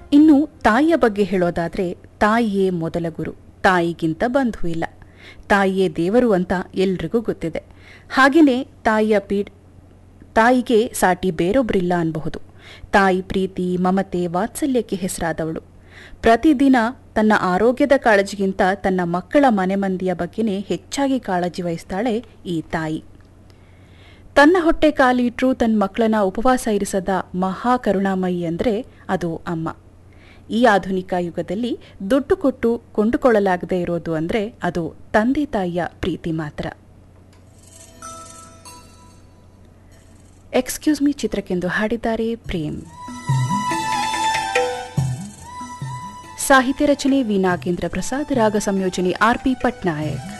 ಇನ್ನು ತಾಯಿಯ ಬಗ್ಗೆ ಹೇಳೋದಾದ್ರೆ ತಾಯಿಯೇ ಮೊದಲ ಗುರು ತಾಯಿಗಿಂತ ಬಂಧು ಇಲ್ಲ ತಾಯಿಯೇ ದೇವರು ಅಂತ ಎಲ್ರಿಗೂ ಗೊತ್ತಿದೆ ಹಾಗೆಯೇ ತಾಯಿಯ ಪೀಡ್ ತಾಯಿಗೆ ಸಾಟಿ ಬೇರೊಬ್ಬರಿಲ್ಲ ಅನ್ಬಹುದು ತಾಯಿ ಪ್ರೀತಿ ಮಮತೆ ವಾತ್ಸಲ್ಯಕ್ಕೆ ಹೆಸರಾದವಳು ಪ್ರತಿದಿನ ತನ್ನ ಆರೋಗ್ಯದ ಕಾಳಜಿಗಿಂತ ತನ್ನ ಮಕ್ಕಳ ಮನೆ ಮಂದಿಯ ಬಗ್ಗೆನೇ ಹೆಚ್ಚಾಗಿ ಕಾಳಜಿ ವಹಿಸ್ತಾಳೆ ಈ ತಾಯಿ ತನ್ನ ಹೊಟ್ಟೆ ಕಾಲಿಟ್ರೂ ತನ್ನ ಮಕ್ಕಳನ್ನ ಉಪವಾಸ ಇರಿಸದ ಮಹಾ ಕರುಣಾಮಯಿ ಅಂದರೆ ಅದು ಅಮ್ಮ ಈ ಆಧುನಿಕ ಯುಗದಲ್ಲಿ ದುಡ್ಡು ಕೊಟ್ಟು ಕೊಂಡುಕೊಳ್ಳಲಾಗದೇ ಇರೋದು ಅಂದರೆ ಅದು ತಂದೆ ತಾಯಿಯ ಪ್ರೀತಿ ಮಾತ್ರ ಎಕ್ಸ್ಕ್ಯೂಸ್ ಮೀ ಚಿತ್ರಕ್ಕೆಂದು ಹಾಡಿದ್ದಾರೆ ಪ್ರೇಮ್ ಸಾಹಿತ್ಯ ರಚನೆ ವಿ ನಾಗೇಂದ್ರ ಪ್ರಸಾದ್ ರಾಗ ಸಂಯೋಜನೆ ಆರ್ ಪಿ ಪಟ್ನಾಯಕ್